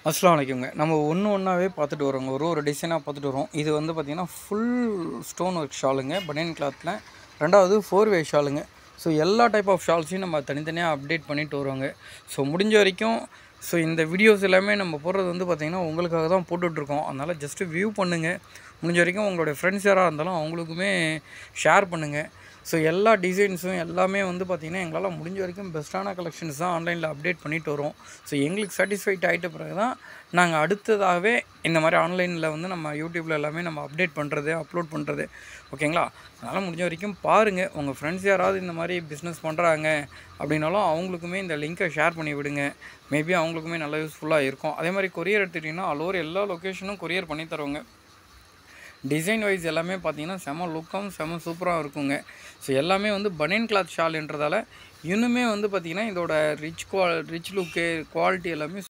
அஸ்ஸலாமு அலைக்கும்ங்க நம்ம ஒன்று ஒன்றாவே பார்த்துட்டு வரோங்க ஒரு ஒரு டிசைனாக பார்த்துட்டு வரோம் இது வந்து பார்த்திங்கன்னா ஃபுல் ஸ்டோன் ஒர்க் ஷாலுங்க பனியன் கிளாத்தில் ரெண்டாவது ஃபோர் வே ஷாலுங்க ஸோ எல்லா டைப் ஆஃப் ஷால்ஸையும் நம்ம தனித்தனியாக அப்டேட் பண்ணிட்டு வரோங்க ஸோ முடிஞ்ச வரைக்கும் ஸோ இந்த வீடியோஸ் எல்லாமே நம்ம போடுறது வந்து பார்த்திங்கன்னா உங்களுக்காக தான் போட்டுட்ருக்கோம் அதனால் ஜஸ்ட்டு வியூ பண்ணுங்கள் முடிஞ்ச வரைக்கும் உங்களுடைய ஃப்ரெண்ட்ஸ் யாராக இருந்தாலும் அவங்களுக்குமே ஷேர் பண்ணுங்கள் ஸோ எல்லா டிசைன்ஸும் எல்லாமே வந்து பார்த்திங்கன்னா எங்களால் முடிஞ்ச வரைக்கும் பெஸ்ட்டான கலெக்ஷன்ஸ் தான் ஆன்லைனில் அப்டேட் பண்ணிட்டு வரோம் ஸோ எங்களுக்கு சாட்டிஸ்ஃபைட் ஆகிட்ட பிறகு தான் நாங்கள் அடுத்ததாகவே இந்த மாதிரி ஆன்லைனில் வந்து நம்ம யூடியூப்பில் எல்லாமே நம்ம அப்டேட் பண்ணுறது அப்லோட் பண்ணுறது ஓகேங்களா அதனால் முடிஞ்ச வரைக்கும் பாருங்கள் உங்கள் ஃப்ரெண்ட்ஸ் யாராவது இந்த மாதிரி பிஸ்னஸ் பண்ணுறாங்க அப்படின்னாலும் அவங்களுக்குமே இந்த லிங்க்கை ஷேர் பண்ணி விடுங்க மேபி அவங்களுக்குமே நல்லா யூஸ்ஃபுல்லாக இருக்கும் அதே மாதிரி கொரியர் எடுத்துக்கிட்டிங்கன்னா ஆல் எல்லா லொக்கேஷனும் கொரியர் பண்ணி தருவாங்க டிசைன் வைஸ் எல்லாமே பார்த்தீங்கன்னா செம லுக்கும் செம சூப்பராக இருக்குங்க ஸோ எல்லாமே வந்து பனியன் கிளாத் ஷால்ன்றதால இன்னுமே வந்து பார்த்திங்கன்னா இதோட ரிச் குவா ரிச் லுக்கு குவாலிட்டி எல்லாமே